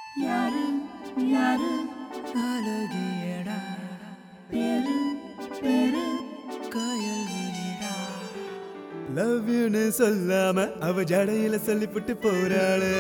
யாரு யாரு அழகியடா பேரு பேரு காயல் விழிடா லவ் யூன்னு சொல்லாம அவ ஜடையில சொல்லிப்புட்டு போறாளு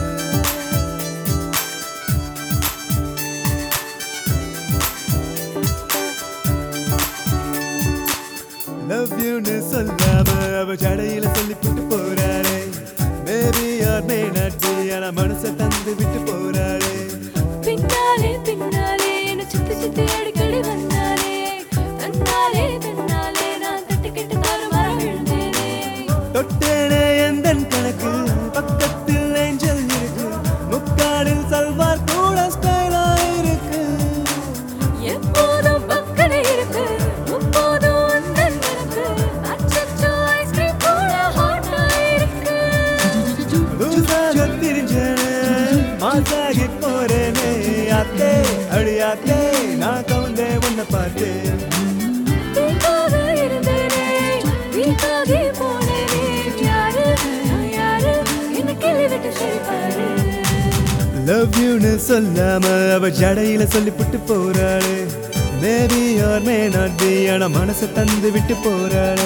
லவ் யூன்னு சொல்லாம அவ ஜடையில சொல்லிப்புட்டு போறாளே maybe or may not be ஆனா மனச தந்து விட்டு போறாளே பின்னாலே பின்னாலே என்ன சுத்தி சுத்தி அடிக்கடி வந்தாலே தன்னாலே தன்னாலே நான் தட்டுக்கிட்டு தாறுமாற விழுந்தேனே தொட்டேனே எந்தன் கணக்கு பக்கத்தில் ஏஞ்சல் இருக்கு முக்காடில் சல்வார் கூட ஸ்டைலா இருக்கு எப்போதும் பக்கமே இருக்கு முப்போதும் அந்தன் எனக்கு அச்சச்சோ ஐஸ்கிரீம் கூட ஹாட்டா இருக்கு லூசாக திரிஞ்சேனே மாசாகி போறேனே அத்தே அடியாத்தே நான் கவுந்தே உன்னை பார்த்து வீக்காக இருந்தேனே வீக்காகி போனேனே யாரு நான் யாரு என்ன கிளி விட்டு சிரிப்பாரு லவ் யூன்னு சொல்லாம அவ ஜடையில சொல்லிப்புட்டு போறாளே maybe or may not be ஆனா மனசை தந்து விட்டு போறாளே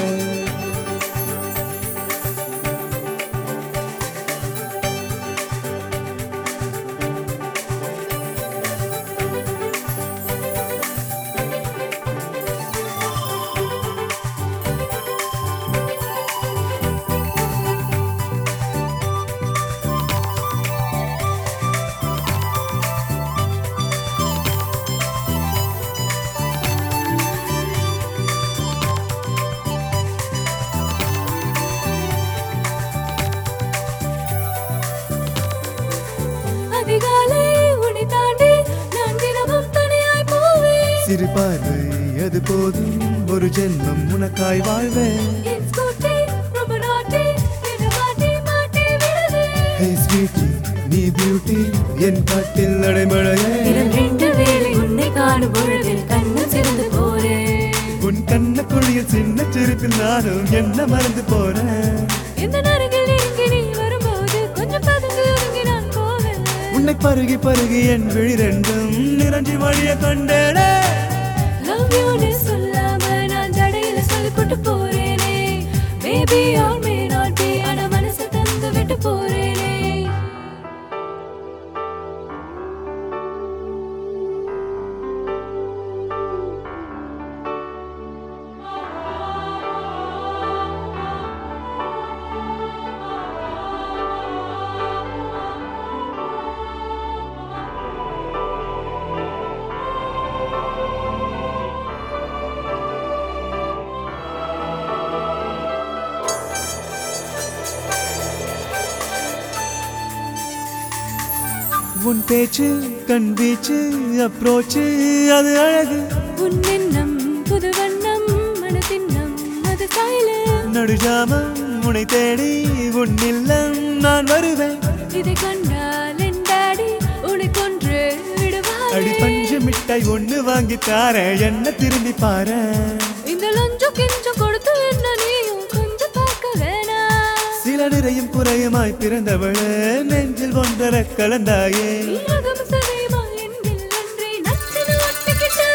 அதிகாலை உன்னை தாண்டி நான் தினமும் தனியாய் போவேன் சிறு பார்வை அது போதும் ஒரு ஜென்மம் உனக்காய் வாழ்வேன் என் ஸ்கூட்டி ரொம்ப நாட்டி என்னை மாட்டி மாட்டி விடுது ஹே ஸ்வீட்டி நீ பியூட்டி என் காட்டில் நடைமழையே தினம் ரெண்டு வேளை உன்னை காணும் பொழுதில் கண்ணு சிறந்து போறேன் உன் கண்ண குழியில் சின்ன சிரிப்பில் நானும் என்ன மறந்து போறேன் இந்த நருகில் இறங்கி நீ வரும்போது கொஞ்சம் பதுங்கி ஒதுங்கி நான் போவேன் உன்னை பருகி பருகி என் விழி ரெண்டும் நிறைஞ்சி வழிய கண்டேனே லவ் யூன்னு சொல்லாம நான் ஜடையில சொல்லி போட்டு போறேனே maybe or may not be ஆனா மனசு தந்து விட்டு போறேனே உன் பேச்சு கண் வீச்சு அப்ரோச்சு அது அழகு உன் எண்ணம் புது வண்ணம் மனதின்னம் அது சாயல நடுஜாமம் உன்னை தேடி உன் இல்லம் நான் வருவேன் இதை கண்டால் என் டாடி உன்னை கொன்று அடி விடுவாரே பஞ்சு மிட்டாய் ஒண்ணு வாங்கி தார என்ன திரும்பி பாரு இந்த லஞ்சம் கெஞ்சம் கொடுத்து என்ன நீயும் கொஞ்சம் பார்க்க வேணாம் சில நிறையும் குறையுமாய் பிறந்தவளே நெஞ்சில் ஒன்றர கலந்தாயே நீரகம் சதையுமா என்கில் அன்றே நச்சுன்னு ஒட்டிக்கிட்டு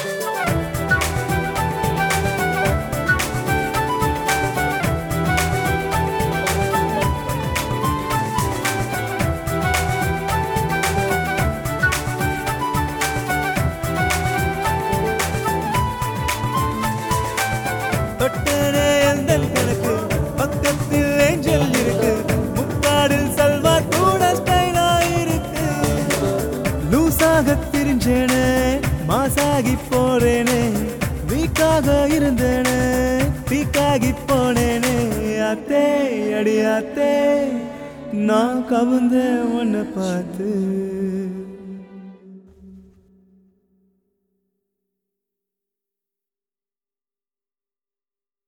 தொட்டனே எந்தன் கணக்கு பக்கத்தில் ஏஞ்சல் இருக்கு முக்காடில் சல்வார் கூட ஸ்டைலா இருக்கு லூசாக திரிஞ்சேனே மாசாகி போறேனே வீக்காக இருந்தேனே பீக்காகி போனேனே அத்தே அடி அத்தே நான் கவுந்த உன்னை பார்த்து